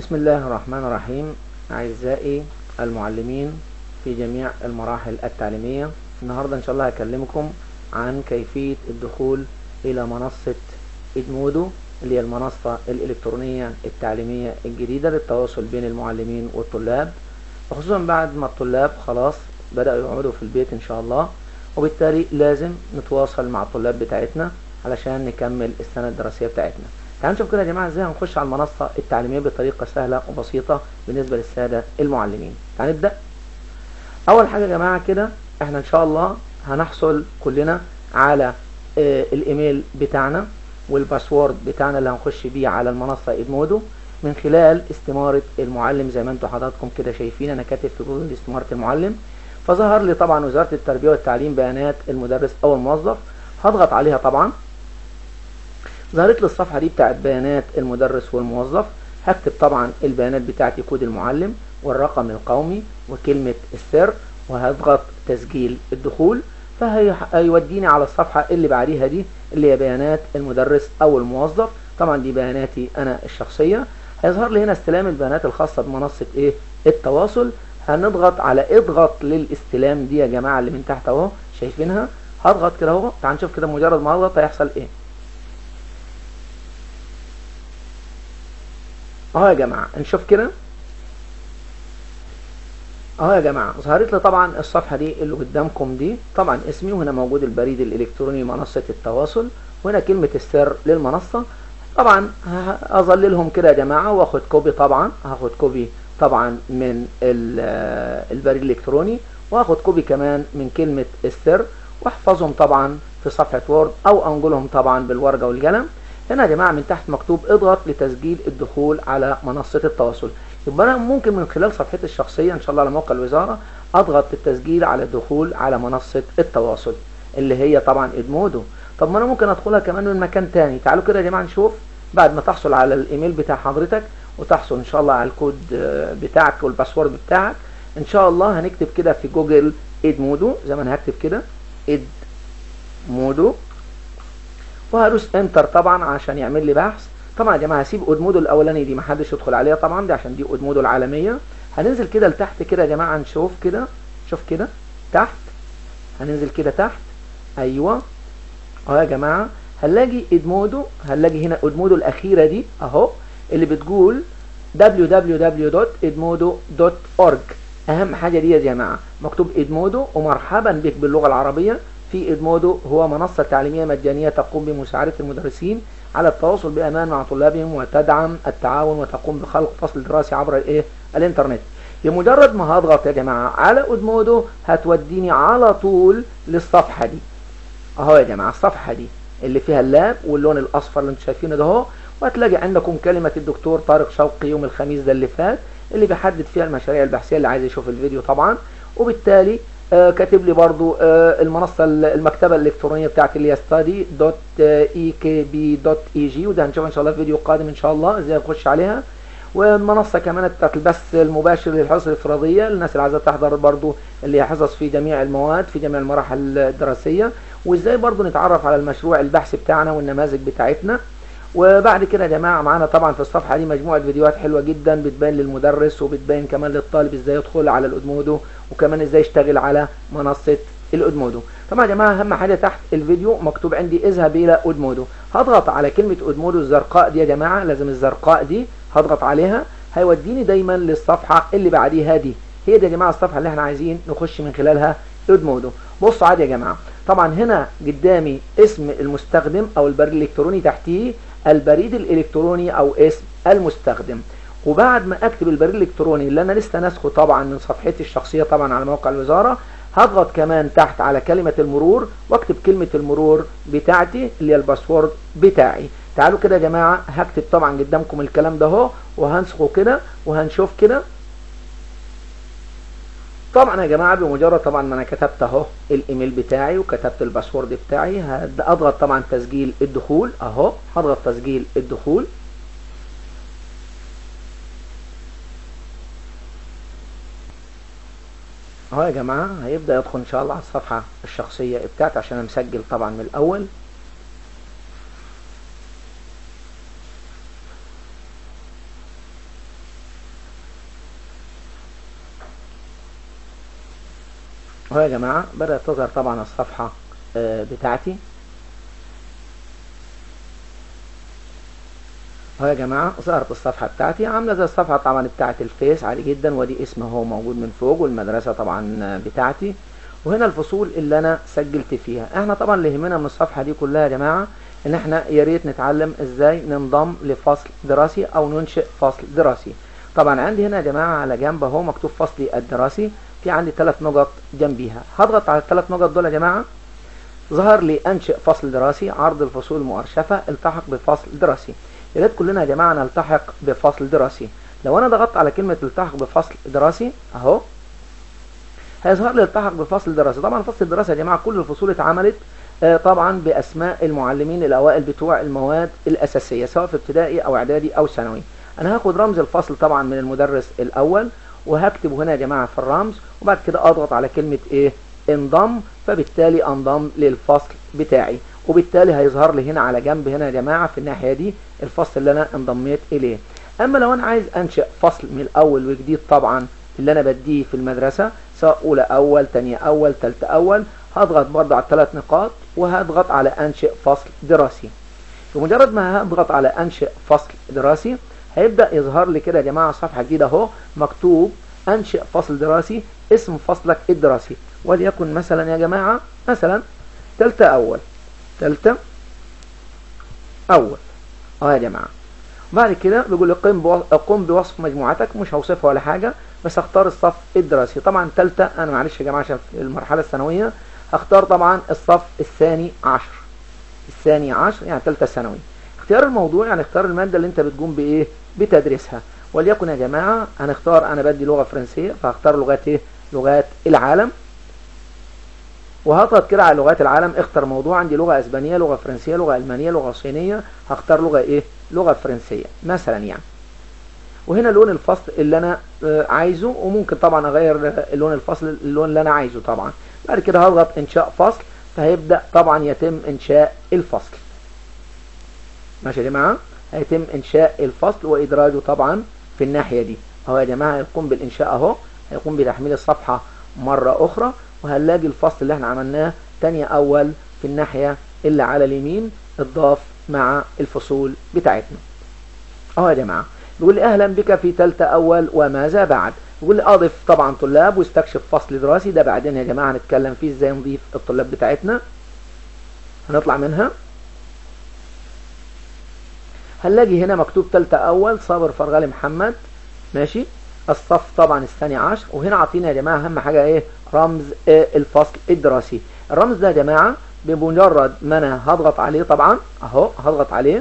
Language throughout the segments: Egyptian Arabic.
بسم الله الرحمن الرحيم أعزائي المعلمين في جميع المراحل التعليمية النهاردة إن شاء الله هكلمكم عن كيفية الدخول إلى منصة إدمودو اللي هي المنصة الإلكترونية التعليمية الجديدة للتواصل بين المعلمين والطلاب وخصوصا بعد ما الطلاب خلاص بدأوا يقعدوا في البيت إن شاء الله وبالتالي لازم نتواصل مع الطلاب بتاعتنا علشان نكمل السنة الدراسية بتاعتنا تعالوا نشوف كده يا جماعة ازاي هنخش على المنصة التعليمية بطريقة سهلة وبسيطة بالنسبة للسادة المعلمين تعالوا نبدأ أول حاجة يا جماعة كده احنا إن شاء الله هنحصل كلنا على اه الإيميل بتاعنا والباسورد بتاعنا اللي هنخش بيه على المنصة إدمودو من خلال استمارة المعلم زي ما انتم حضراتكم كده شايفين أنا كاتب في جوجل استمارة المعلم فظهر لي طبعا وزارة التربية والتعليم بيانات المدرس أو الموظف هضغط عليها طبعا ظهرت لي الصفحة دي بتاعت بيانات المدرس والموظف هكتب طبعا البيانات بتاعتي كود المعلم والرقم القومي وكلمة السر وهضغط تسجيل الدخول فهيوديني على الصفحة اللي بعديها دي اللي هي بيانات المدرس أو الموظف طبعا دي بياناتي أنا الشخصية هيظهر لي هنا استلام البيانات الخاصة بمنصة إيه التواصل هنضغط على اضغط للاستلام دي يا جماعة اللي من تحت اهو شايفينها هضغط كده اهو تعال نشوف كده مجرد ما اضغط هيحصل ايه اهو يا جماعة نشوف كده اهو يا جماعة ظهرت لي طبعا الصفحة دي اللي قدامكم دي طبعا اسمي وهنا موجود البريد الالكتروني منصة التواصل وهنا كلمة السر للمنصة طبعا اظللهم كده يا جماعة واخد كوبي طبعا هاخد كوبي طبعا من البريد الالكتروني واخد كوبي كمان من كلمة السر واحفظهم طبعا في صفحة وورد او انقلهم طبعا بالورقة والقلم هنا يا جماعة من تحت مكتوب اضغط لتسجيل الدخول على منصة التواصل يبقى انا ممكن من خلال صفحتي الشخصية ان شاء الله على موقع الوزارة اضغط التسجيل على الدخول على منصة التواصل اللي هي طبعا ادمودو طب ما انا ممكن ادخلها كمان من مكان تاني تعالوا كده يا جماعة نشوف بعد ما تحصل على الايميل بتاع حضرتك وتحصل ان شاء الله على الكود بتاعك والباسورد بتاعك ان شاء الله هنكتب كده في جوجل ادمودو زي ما انا هكتب كده ادمودو وهدوس انتر طبعا عشان يعمل لي بحث طبعا يا جماعه هسيب ادمودو الاولاني دي محدش يدخل عليها طبعا دي عشان دي ادمودو العالميه هننزل كده لتحت كده يا جماعه نشوف كده شوف كده تحت هننزل كده تحت ايوه اهو يا جماعه هنلاقي ادمودو هنلاقي هنا ادمودو الاخيره دي اهو اللي بتقول www.edmodo.org اهم حاجة دي يا جماعة مكتوب ادمودو ومرحبا بك باللغة العربية في ادمودو هو منصة تعليمية مجانية تقوم بمساعدة المدرسين على التواصل بأمان مع طلابهم وتدعم التعاون وتقوم بخلق فصل دراسي عبر الايه الانترنت بمجرد ما هضغط يا جماعة على ادمودو هتوديني على طول للصفحة دي اهو يا جماعة الصفحة دي اللي فيها اللاب واللون الاصفر اللي انتم شايفينه ده اهو وهتلاقي عندكم كلمة الدكتور طارق شوقي يوم الخميس ده اللي فات اللي بيحدد فيها المشاريع البحثية اللي عايز يشوف الفيديو طبعا وبالتالي آه كاتب لي برضو آه المنصة المكتبة الإلكترونية بتاعتي اللي هي study.ekb.eg وده هنشوف إن شاء الله في فيديو قادم إن شاء الله إزاي نخش عليها والمنصة كمان بتاعت البث المباشر للحصص الإفرادية للناس اللي عايزة تحضر برضو اللي هي حصص في جميع المواد في جميع المراحل الدراسية وإزاي برضو نتعرف على المشروع البحثي بتاعنا والنماذج بتاعتنا وبعد كده يا جماعة معانا طبعا في الصفحة دي مجموعة فيديوهات حلوة جدا بتبين للمدرس وبتبين كمان للطالب ازاي يدخل على الادمودو وكمان ازاي يشتغل على منصة الادمودو طبعا يا جماعة اهم حاجة تحت الفيديو مكتوب عندي اذهب الى ادمودو هضغط على كلمة ادمودو الزرقاء دي يا جماعة لازم الزرقاء دي هضغط عليها هيوديني دايما للصفحة اللي بعديها دي هي دي يا جماعة الصفحة اللي احنا عايزين نخش من خلالها ادمودو بصوا عادي يا جماعة طبعا هنا قدامي اسم المستخدم او البريد الالكتروني تحتيه البريد الالكتروني او اسم المستخدم وبعد ما اكتب البريد الالكتروني اللي انا لسه نسخه طبعا من صفحتي الشخصيه طبعا على موقع الوزاره هضغط كمان تحت على كلمه المرور واكتب كلمه المرور بتاعتي اللي هي الباسورد بتاعي تعالوا كده يا جماعه هكتب طبعا قدامكم الكلام ده اهو وهنسخه كده وهنشوف كده طبعا يا جماعه بمجرد طبعا ما انا كتبت اهو الايميل بتاعي وكتبت الباسورد بتاعي هضغط طبعا تسجيل الدخول اهو هضغط تسجيل الدخول اهو يا جماعه هيبدا يدخل ان شاء الله على الصفحه الشخصيه بتاعتي عشان انا مسجل طبعا من الاول اهو يا جماعة بدأت تظهر طبعا الصفحة آه، بتاعتي اهو يا جماعة ظهرت الصفحة بتاعتي عاملة زي الصفحة طبعا بتاعت الفيس عادي جدا ودي اسم هو موجود من فوق والمدرسة طبعا بتاعتي وهنا الفصول اللي انا سجلت فيها احنا طبعا اللي يهمنا من الصفحة دي كلها يا جماعة ان احنا يا ريت نتعلم ازاي ننضم لفصل دراسي او ننشئ فصل دراسي طبعا عندي هنا يا جماعة على جنب اهو مكتوب فصلي الدراسي في عندي ثلاث نقط جنبيها هضغط على الثلاث نقط دول يا جماعة ظهر لي انشئ فصل دراسي عرض الفصول المؤرشفة التحق بفصل دراسي يا ريت كلنا يا جماعة نلتحق بفصل دراسي لو انا ضغطت على كلمة التحق بفصل دراسي اهو هيظهر لي التحق بفصل دراسي طبعا فصل الدراسة يا جماعة كل الفصول اتعملت آه، طبعا باسماء المعلمين الاوائل بتوع المواد الاساسية سواء في ابتدائي او اعدادي او ثانوي انا هاخد رمز الفصل طبعا من المدرس الاول وهكتبه هنا يا جماعة في الرمز وبعد كده اضغط على كلمة ايه انضم فبالتالي انضم للفصل بتاعي وبالتالي هيظهر لي هنا على جنب هنا يا جماعة في الناحية دي الفصل اللي انا انضميت اليه اما لو انا عايز انشئ فصل من الاول وجديد طبعا اللي انا بديه في المدرسة سواء اولى اول تانية اول تالتة اول هضغط برضه على الثلاث نقاط وهضغط على انشئ فصل دراسي بمجرد ما هضغط على انشئ فصل دراسي هيبدأ يظهر لي كده يا جماعة صفحة جديدة اهو مكتوب انشئ فصل دراسي اسم فصلك الدراسي وليكن مثلا يا جماعة مثلا تالتة اول تالتة اول اه يا جماعة بعد كده بيقول لي قم بو- قم بوصف مجموعتك مش هوصفها ولا حاجة بس اختار الصف الدراسي طبعا تالتة انا معلش يا جماعة عشان في المرحلة الثانوية هختار طبعا الصف الثاني عشر الثاني عشر يعني تالتة ثانوي اختيار الموضوع يعني اختار المادة اللي انت بتقوم بايه بتدريسها وليكن يا جماعة هنختار انا بدي لغة فرنسية فهختار لغات ايه لغات العالم وهضغط كده على لغات العالم اختر موضوع عندي لغة اسبانية لغة فرنسية لغة المانية لغة صينية هختار لغة ايه لغة فرنسية مثلا يعني وهنا لون الفصل اللي انا آه، عايزه وممكن طبعا اغير آه، لون الفصل اللون اللي انا عايزه طبعا بعد كده هضغط انشاء فصل فهيبدأ طبعا يتم انشاء الفصل ماشي يا جماعة هيتم انشاء الفصل وادراجه طبعا في الناحية دي اهو يا جماعة هيقوم بالانشاء اهو هيقوم بتحميل الصفحة مرة اخرى وهنلاقي الفصل اللي احنا عملناه تاني اول في الناحية اللي على اليمين اتضاف مع الفصول بتاعتنا اهو يا جماعة بيقول لي اهلا بك في تالتة اول وماذا بعد بيقول لي اضف طبعا طلاب واستكشف فصل دراسي ده بعدين يا جماعة هنتكلم فيه ازاي نضيف الطلاب بتاعتنا هنطلع منها هنلاقي هنا مكتوب تالتة اول صابر فرغالي محمد ماشي الصف طبعا الثاني عشر وهنا عاطينا يا جماعة اهم حاجة ايه رمز آه، الفصل الدراسي الرمز ده يا جماعة بمجرد ما انا هضغط عليه طبعا اهو هضغط عليه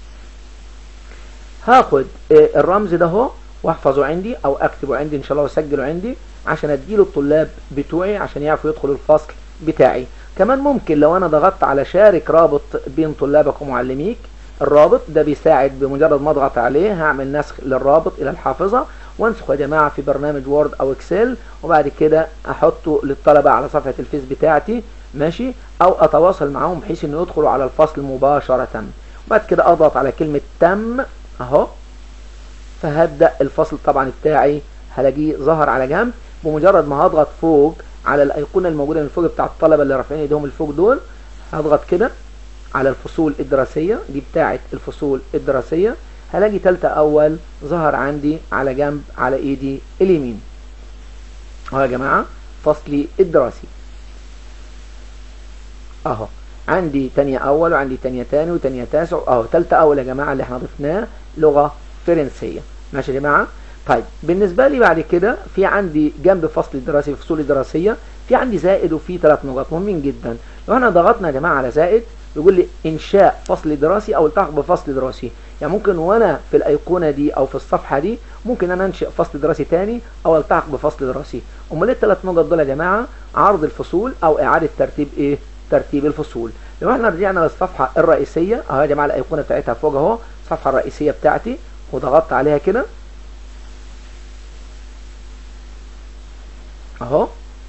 هاخد آه، الرمز ده اهو واحفظه عندي او اكتبه عندي ان شاء الله واسجله عندي عشان اديله الطلاب بتوعي عشان يعرفوا يدخلوا الفصل بتاعي كمان ممكن لو انا ضغطت على شارك رابط بين طلابك ومعلميك الرابط ده بيساعد بمجرد ما اضغط عليه هعمل نسخ للرابط الى الحافظة وانسخه يا جماعة في برنامج وورد او اكسل وبعد كده احطه للطلبة على صفحة الفيس بتاعتي ماشي او اتواصل معاهم بحيث انه يدخلوا على الفصل مباشرة وبعد كده اضغط على كلمة تم اهو فهبدأ الفصل طبعا بتاعي هلاقيه ظهر على جنب بمجرد ما هضغط فوق على الايقونة الموجودة من فوق بتاع الطلبة اللي رافعين ايديهم لفوق دول هضغط كده على الفصول الدراسية دي بتاعت الفصول الدراسية هلاقي تالتة اول ظهر عندي على جنب على ايدي اليمين اهو يا جماعة فصلي الدراسي اهو عندي تانية اول وعندي تانية تاني وتانية تاسع اهو تالتة اول يا جماعة اللي احنا ضفناه لغة فرنسية ماشي يا جماعة طيب بالنسبة لي بعد كده في عندي جنب فصل الدراسي في فصول الدراسية في عندي زائد وفي ثلاث نقاط مهمين جدا لو احنا ضغطنا يا جماعة على زائد بيقول لي انشاء فصل دراسي او التحق بفصل دراسي يعني ممكن وانا في الايقونة دي او في الصفحة دي ممكن انا انشئ فصل دراسي تاني او التحق بفصل دراسي امال ايه الثلاث نقط دول يا جماعة عرض الفصول او اعادة ترتيب ايه ترتيب الفصول لو احنا رجعنا للصفحة الرئيسية اهو يا جماعة الايقونة بتاعتها فوق اهو الصفحة الرئيسية بتاعتي وضغطت عليها كده اهو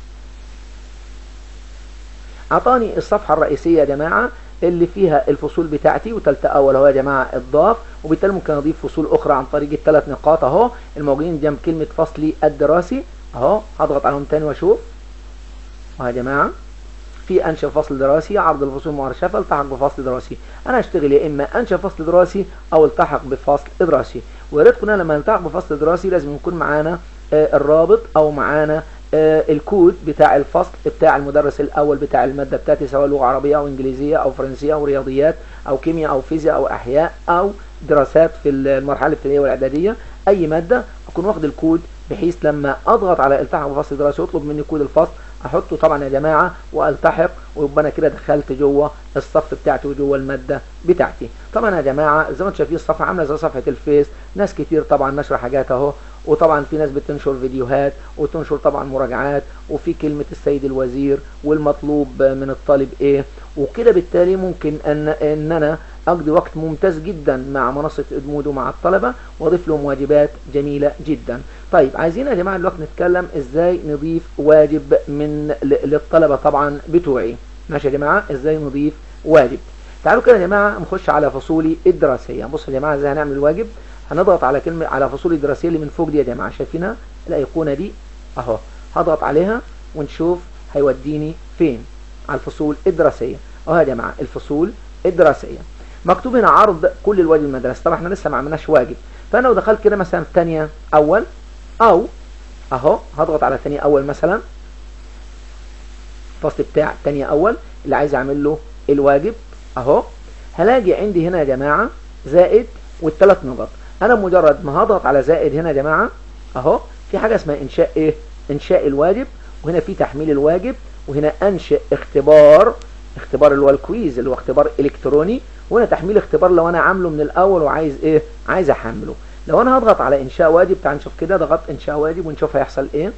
اعطاني الصفحة الرئيسية يا جماعة اللي فيها الفصول بتاعتي وتالتة اول اهو يا جماعة اضاف وبالتالي ممكن اضيف فصول اخرى عن طريق الثلاث نقاط اهو الموجودين جنب كلمة فصلي الدراسي اهو هضغط عليهم تاني واشوف ويا جماعة في أنشأ فصل دراسي عرض الفصول المؤرشفة التحق بفصل دراسي أنا أشتغل يا إما أنشأ فصل دراسي أو التحق بفصل دراسي ويا ريت كنا لما نلتحق بفصل دراسي لازم يكون معانا آه الرابط أو معانا آه الكود بتاع الفصل بتاع المدرس الأول بتاع المادة بتاعتي سواء لغة عربية أو إنجليزية أو فرنسية أو رياضيات أو كيمياء أو فيزياء أو أحياء أو دراسات في المرحلة الابتدائية والإعدادية أي مادة أكون واخد الكود بحيث لما أضغط على التحق بفصل دراسي ويطلب مني كود الفصل احطه طبعا يا جماعة والتحق ويبقى انا كده دخلت جوه الصف بتاعتي وجوه المادة بتاعتي طبعا يا جماعة زي ما انتم شايفين الصفحة عاملة زي صفحة الفيس ناس كتير طبعا نشر حاجات اهو وطبعا في ناس بتنشر فيديوهات وتنشر طبعا مراجعات وفي كلمة السيد الوزير والمطلوب من الطالب ايه وكده بالتالي ممكن ان ان انا اقضي وقت ممتاز جدا مع منصة ادمودو مع الطلبة واضيف لهم واجبات جميلة جدا طيب عايزين يا جماعة الوقت نتكلم ازاي نضيف واجب من للطلبة طبعا بتوعي ماشي يا جماعة ازاي نضيف واجب تعالوا كده يا جماعة نخش على فصولي الدراسية بصوا يا جماعة ازاي هنعمل الواجب هنضغط على كلمة على فصولي الدراسية اللي من فوق دي يا جماعة شايفينها الايقونة دي اهو هضغط عليها ونشوف هيوديني فين على الفصول الدراسية اهو يا جماعة الفصول الدراسية مكتوب هنا عرض كل الواجب المدرسة طبعا احنا لسه ما عملناش واجب فانا لو دخلت كده مثلا في ثانيه اول او اهو هضغط على ثانيه اول مثلا الفصل بتاع ثانيه اول اللي عايز اعمل له الواجب اهو هلاقي عندي هنا يا جماعة زائد والثلاث نقط انا مجرد ما هضغط على زائد هنا يا جماعة اهو في حاجة اسمها انشاء ايه انشاء الواجب وهنا في تحميل الواجب وهنا انشئ اختبار اختبار اللي هو الكويز اللي هو اختبار الكتروني وهنا تحميل اختبار لو انا عامله من الاول وعايز ايه عايز احمله لو انا هضغط على انشاء واجب تعال نشوف كده ضغط انشاء واجب ونشوف هيحصل ايه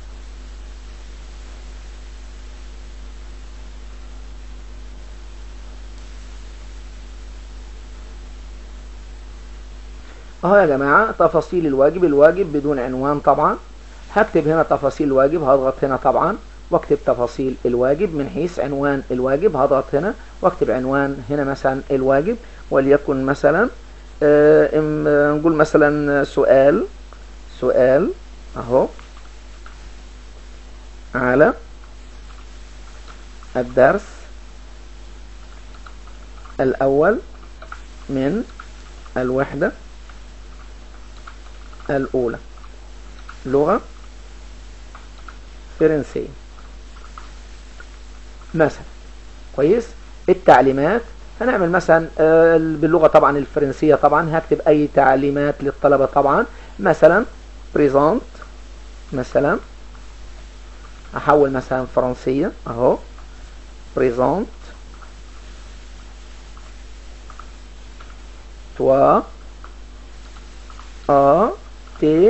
اهو يا جماعة تفاصيل الواجب الواجب بدون عنوان طبعا هكتب هنا تفاصيل الواجب هضغط هنا طبعا واكتب تفاصيل الواجب من حيث عنوان الواجب هضغط هنا واكتب عنوان هنا مثلا الواجب وليكن مثلا آه نقول مثلا سؤال سؤال اهو على الدرس الاول من الوحدة الاولى لغة فرنسية مثلا كويس التعليمات هنعمل مثلا باللغة طبعا الفرنسية طبعا هكتب اي تعليمات للطلبة طبعا مثلا بريزونت مثلا احول مثلا فرنسية اهو بريزونت توا ا تي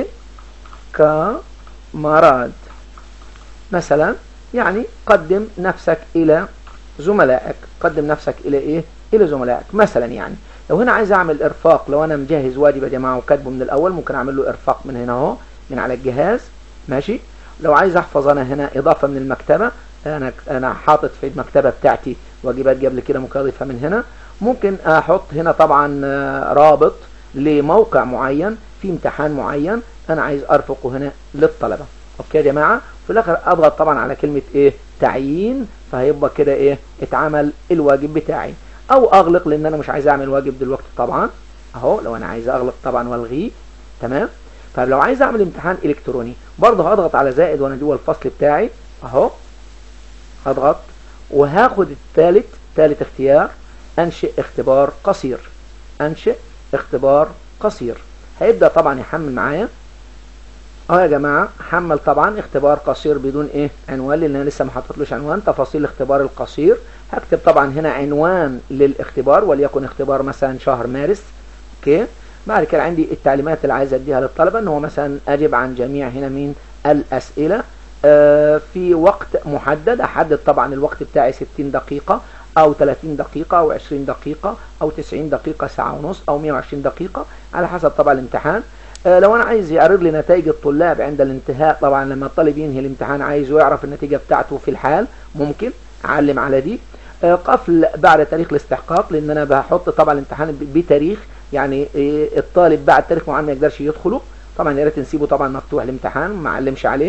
كاماراد مثلا يعني قدم نفسك الى زملائك قدم نفسك الى ايه الى زملائك مثلا يعني لو هنا عايز اعمل ارفاق لو انا مجهز واجب يا جماعه وكاتبه من الاول ممكن اعمل له ارفاق من هنا اهو من على الجهاز ماشي لو عايز احفظ انا هنا اضافه من المكتبه انا انا حاطط في المكتبه بتاعتي واجبات قبل كده ممكن اضيفها من هنا ممكن احط هنا طبعا رابط لموقع معين في امتحان معين انا عايز ارفقه هنا للطلبه اوكي يا جماعه في الاخر اضغط طبعا على كلمه ايه تعيين فهيبقى كده ايه اتعمل الواجب بتاعي او اغلق لان انا مش عايز اعمل واجب دلوقتي طبعا اهو لو انا عايز اغلق طبعا والغيه تمام طيب لو عايز اعمل امتحان الكتروني برضه هضغط على زائد وانا جوه الفصل بتاعي اهو هضغط وهاخد الثالث ثالث اختيار انشئ اختبار قصير انشئ اختبار قصير هيبدأ طبعا يحمل معايا اه يا جماعة حمل طبعا اختبار قصير بدون ايه عنوان لان انا لسه ما حطيتلوش عنوان تفاصيل الاختبار القصير هكتب طبعا هنا عنوان للاختبار وليكن اختبار مثلا شهر مارس اوكي بعد كده عندي التعليمات اللي عايز اديها للطلبة ان هو مثلا اجب عن جميع هنا من الاسئلة آه في وقت محدد احدد طبعا الوقت بتاعي 60 دقيقة او 30 دقيقة او 20 دقيقة او 90 دقيقة ساعة ونص او 120 دقيقة على حسب طبعا الامتحان آه لو انا عايز يعرض لي نتائج الطلاب عند الانتهاء طبعا لما الطالب ينهي الامتحان عايز يعرف النتيجة بتاعته في الحال ممكن اعلم على دي آه قفل بعد تاريخ الاستحقاق لان انا بحط طبعا الامتحان بتاريخ يعني الطالب بعد تاريخ معين ما يقدرش يدخله طبعا يا ريت نسيبه طبعا مفتوح الامتحان ما علمش عليه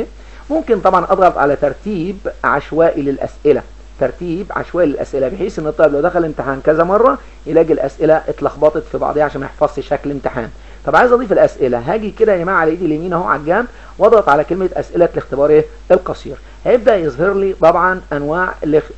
ممكن طبعا اضغط على ترتيب عشوائي للاسئله ترتيب عشوائي للاسئله بحيث ان الطالب لو دخل الامتحان كذا مره يلاقي الاسئله اتلخبطت في بعضها عشان ما يحفظش شكل الامتحان طب عايز اضيف الاسئله هاجي كده يا جماعه على ايدي اليمين اهو على الجنب واضغط على كلمه اسئله الاختبار ايه القصير هيبدا يظهر لي طبعا انواع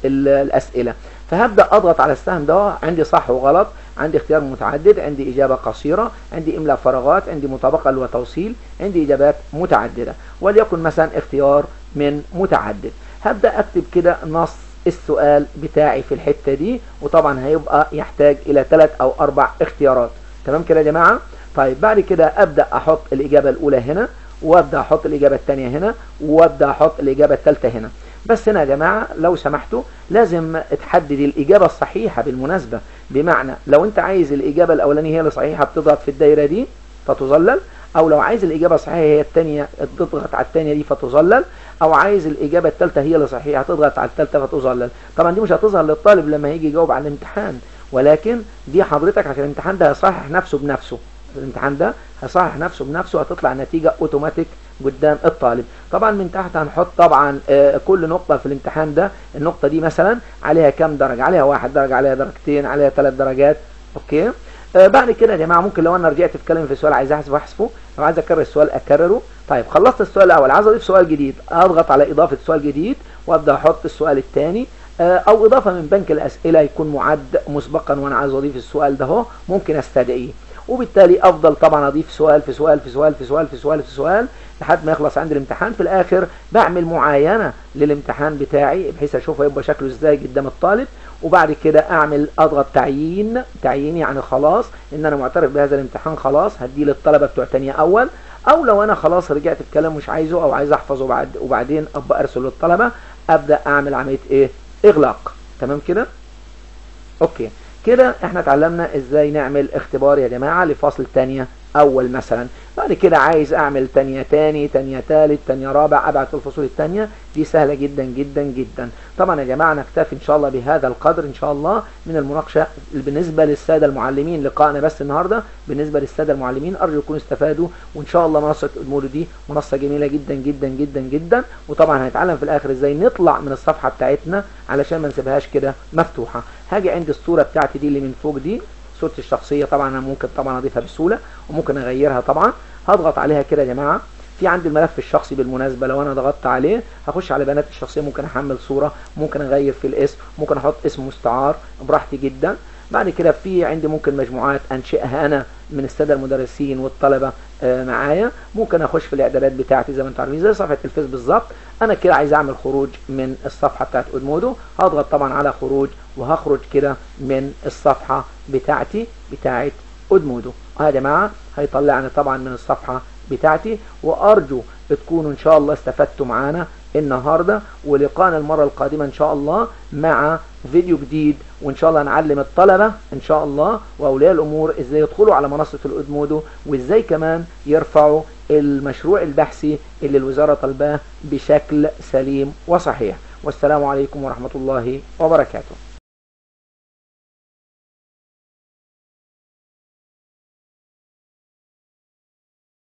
الاسئله فهبدا اضغط على السهم ده عندي صح وغلط عندي اختيار متعدد عندي اجابه قصيره عندي املاء فراغات عندي مطابقه وتوصيل عندي اجابات متعدده وليكن مثلا اختيار من متعدد هبدا اكتب كده نص السؤال بتاعي في الحته دي وطبعا هيبقى يحتاج الى ثلاث او اربع اختيارات تمام كده يا جماعه طيب بعد كده ابدا احط الاجابه الاولى هنا وابدا احط الاجابه الثانيه هنا وابدا احط الاجابه الثالثه هنا بس هنا يا جماعه لو سمحتوا لازم تحدد الاجابه الصحيحه بالمناسبه بمعنى لو انت عايز الاجابه الاولانيه هي اللي صحيحه بتضغط في الدايره دي فتظلل او لو عايز الاجابه الصحيحه هي الثانيه تضغط على الثانيه دي فتظلل او عايز الاجابه الثالثه هي اللي صحيحه تضغط على الثالثه فتظلل طبعا دي مش هتظهر للطالب لما يجي يجاوب على الامتحان ولكن دي حضرتك عشان الامتحان ده هيصحح نفسه بنفسه الامتحان ده هيصحح نفسه بنفسه هتطلع نتيجة اوتوماتيك قدام الطالب طبعا من تحت هنحط طبعا كل نقطة في الامتحان ده النقطة دي مثلا عليها كام درجة عليها واحد درجة عليها درجتين عليها ثلاث درجات اوكي آه بعد كده يا جماعة ممكن لو انا رجعت اتكلم في سؤال عايز احذفه احذفه لو عايز اكرر السؤال اكرره طيب خلصت السؤال الاول عايز اضيف سؤال جديد اضغط على اضافة سؤال جديد وابدا احط السؤال الثاني او اضافة من بنك الاسئلة يكون معد مسبقا وانا عايز اضيف السؤال ده اهو ممكن استدعيه وبالتالي افضل طبعا اضيف سؤال في سؤال في سؤال في سؤال في سؤال في سؤال لحد ما يخلص عندي الامتحان في الاخر بعمل معاينة للامتحان بتاعي بحيث اشوفه يبقى شكله ازاي قدام الطالب وبعد كده اعمل اضغط تعيين تعيين يعني خلاص ان انا معترف بهذا الامتحان خلاص هديه للطلبة بتوع تانية اول او لو انا خلاص رجعت الكلام مش عايزه او عايز احفظه بعد وبعدين ابقى ارسل للطلبة ابدا اعمل عملية ايه اغلاق تمام كده اوكي كده احنا اتعلمنا ازاي نعمل اختبار يا جماعة لفصل تانية اول مثلا بعد كده عايز اعمل تانية تاني تانية تالت تانية رابع ابعت الفصول التانية دي سهلة جدا جدا جدا طبعا يا جماعة نكتفي ان شاء الله بهذا القدر ان شاء الله من المناقشة بالنسبة للسادة المعلمين لقائنا بس النهاردة بالنسبة للسادة المعلمين ارجو يكونوا استفادوا وان شاء الله منصة ادمورو دي منصة جميلة جدا جدا جدا جدا وطبعا هنتعلم في الاخر ازاي نطلع من الصفحة بتاعتنا علشان ما نسيبهاش كده مفتوحة هاجي عند الصورة بتاعتي دي اللي من فوق دي صورتي الشخصية طبعا انا ممكن طبعا اضيفها بسهولة وممكن اغيرها طبعا هضغط عليها كده يا جماعة في عندي الملف الشخصي بالمناسبة لو انا ضغطت عليه هخش على بيانات الشخصية ممكن احمل صورة ممكن اغير في الاسم ممكن احط اسم مستعار براحتي جدا بعد كده في عندي ممكن مجموعات انشئها انا من الساده المدرسين والطلبه آه معايا ممكن اخش في الاعدادات بتاعتي زي ما انتم عارفين زي صفحه الفيس بالظبط انا كده عايز اعمل خروج من الصفحه بتاعت اودمودو هضغط طبعا على خروج وهخرج كده من الصفحه بتاعتي بتاعت اودمودو اه يا جماعه هيطلعني طبعا من الصفحه بتاعتي وارجو تكونوا ان شاء الله استفدتوا معانا النهارده ولقانا المره القادمه ان شاء الله مع فيديو جديد وان شاء الله نعلم الطلبه ان شاء الله واولياء الامور ازاي يدخلوا على منصه الادمودو وازاي كمان يرفعوا المشروع البحثي اللي الوزاره طالباه بشكل سليم وصحيح والسلام عليكم ورحمه الله وبركاته